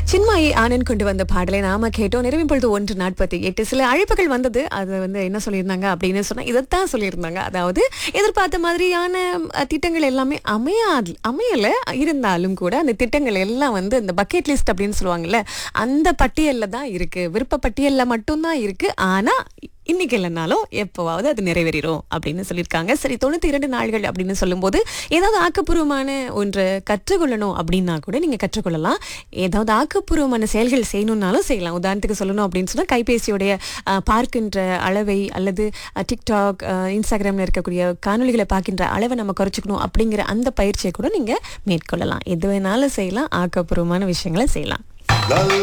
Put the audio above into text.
சின்மாயி ஆனந்த் கொண்டு வந்த பாடலை நாம கேட்டோம் நிறைவு பொழுது ஒன்று நாற்பத்தி எட்டு சில அழைப்புகள் வந்தது அது வந்து என்ன சொல்லியிருந்தாங்க அப்படின்னு சொன்னா இதைத்தான் சொல்லியிருந்தாங்க அதாவது எதிர்பார்த்த மாதிரியான அஹ், திட்டங்கள் எல்லாமே அமையாது அமையல இருந்தாலும் கூட அந்த திட்டங்கள் எல்லாம் வந்து அந்த பக்கெட் லிஸ்ட் அப்படின்னு சொல்லுவாங்கல்ல அந்த பட்டியல்ல தான் இருக்கு விருப்ப பட்டியல்ல மட்டும்தான் இருக்கு ஆனா இன்னைக்கு இல்லைனாலும் எப்போவாவது அது நிறைவேறிடும் அப்படின்னு சொல்லியிருக்காங்க சரி தொண்ணூத்தி இரண்டு நாள்கள் அப்படின்னு சொல்லும்போது ஏதாவது ஆக்கப்பூர்வமான ஒன்றை கற்றுக்கொள்ளணும் அப்படின்னா கூட நீங்க கற்றுக்கொள்ளலாம் ஏதாவது ஆக்கப்பூர்வமான செயல்கள் செய்யணும்னாலும் செய்யலாம் உதாரணத்துக்கு சொல்லணும் அப்படின்னு சொன்னா கைபேசியுடைய அஹ், பார்க்கின்ற அளவை அல்லது அஹ், டிக்டாக் அஹ், இன்ஸ்டாகிராம்ல இருக்கக்கூடிய காணொளிகளை பார்க்கின்ற அளவை நம்ம குறைச்சிக்கணும் அப்படிங்கிற அந்த பயிற்சியை கூட நீங்க மேற்கொள்ளலாம் எது வேணாலும் செய்யலாம் ஆக்கப்பூர்வமான விஷயங்களை செய்யலாம்